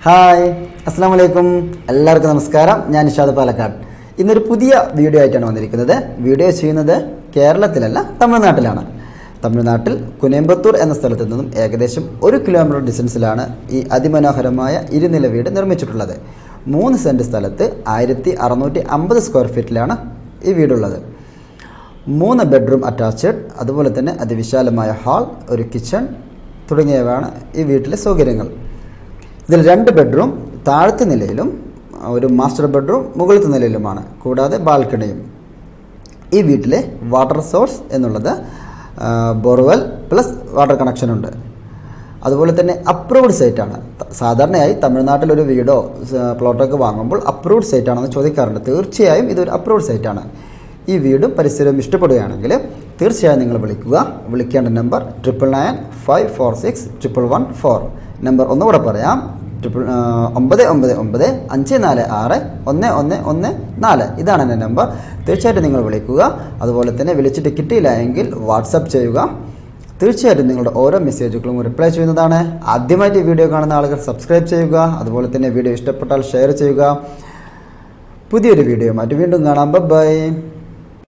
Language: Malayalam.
ഹായ് അസ്സാം വലൈക്കും എല്ലാവർക്കും നമസ്കാരം ഞാൻ നിഷാദ് പാലക്കാട് ഇന്നൊരു പുതിയ വീഡിയോ ആയിട്ടാണ് വന്നിരിക്കുന്നത് വീഡിയോ ചെയ്യുന്നത് കേരളത്തിലല്ല തമിഴ്നാട്ടിലാണ് തമിഴ്നാട്ടിൽ കുനേമ്പത്തൂർ എന്ന സ്ഥലത്ത് നിന്നും ഏകദേശം ഒരു കിലോമീറ്റർ ഡിസ്റ്റൻസിലാണ് ഈ അതിമനോഹരമായ ഇരുനില വീട് നിർമ്മിച്ചിട്ടുള്ളത് മൂന്ന് സെൻറ്റ് സ്ഥലത്ത് ആയിരത്തി അറുന്നൂറ്റി അമ്പത് സ്ക്വയർ ഫീറ്റിലാണ് ഈ വീടുള്ളത് മൂന്ന് ബെഡ്റൂം അറ്റാച്ച്ഡ് അതുപോലെ തന്നെ അതിവിശാലമായ ഹാൾ ഒരു കിച്ചൺ തുടങ്ങിയവയാണ് ഈ വീട്ടിലെ സൗകര്യങ്ങൾ ഇതിൽ രണ്ട് ബെഡ്റൂം താഴത്തെ നിലയിലും ഒരു മാസ്റ്റർ ബെഡ്റൂം മുകളിലത്തെ നിലയിലുമാണ് കൂടാതെ ബാൽക്കണിയും ഈ വീട്ടിലെ വാട്ടർ സോഴ്സ് എന്നുള്ളത് ബോർവെൽ പ്ലസ് വാട്ടർ കണക്ഷൻ ഉണ്ട് അതുപോലെ തന്നെ അപ്രൂവ്ഡ് സൈറ്റാണ് ത- സാധാരണയായി തമിഴ്നാട്ടിൽ ഒരു വീടോ സ- പ്ലോട്ടൊക്കെ വാങ്ങുമ്പോൾ അപ്രൂവ്ഡ് സൈറ്റാണെന്ന് ചോദിക്കാറുണ്ട് തീർച്ചയായും ഇതൊരു അപ്രൂവ്ഡ് സൈറ്റാണ് ഈ വീടും പരിസരവും ഇഷ്ടപ്പെടുകയാണെങ്കിൽ തീർച്ചയായും നിങ്ങൾ വിളിക്കുക വിളിക്കേണ്ട number triple nine five four six triple one four number ഒന്നുകൂടെ പറയാം ട്രിപ്പിൾ ആ, ഒമ്പത് ഒമ്പത് ഒമ്പത് അഞ്ച് നാല് ആറ് ഒന്ന് ഒന്ന് ഒന്ന് നാല് ഇതാണ് എൻ്റെ നമ്പർ തീർച്ചയായിട്ടും നിങ്ങൾ വിളിക്കുക അതുപോലെ തന്നെ വിളിച്ചിട്ട് കിട്ടിയില്ല എങ്കിൽ വാട്സപ്പ് ചെയ്യുക തീർച്ചയായിട്ടും നിങ്ങളുടെ ഓരോ മെസ്സേജുകളും റിപ്ലൈ ചെയ്യുന്നതാണ് ആദ്യമായിട്ട് ഈ വീഡിയോ കാണുന്ന ആളുകൾ സബ്സ്ക്രൈബ് ചെയ്യുക അതുപോലെ തന്നെ വീഡിയോ ഇഷ്ടപ്പെട്ടാൽ ഷെയർ ചെയ്യുക പുതിയൊരു വീഡിയോ മാറ്റി വീണ്ടും കാണാം ബൈ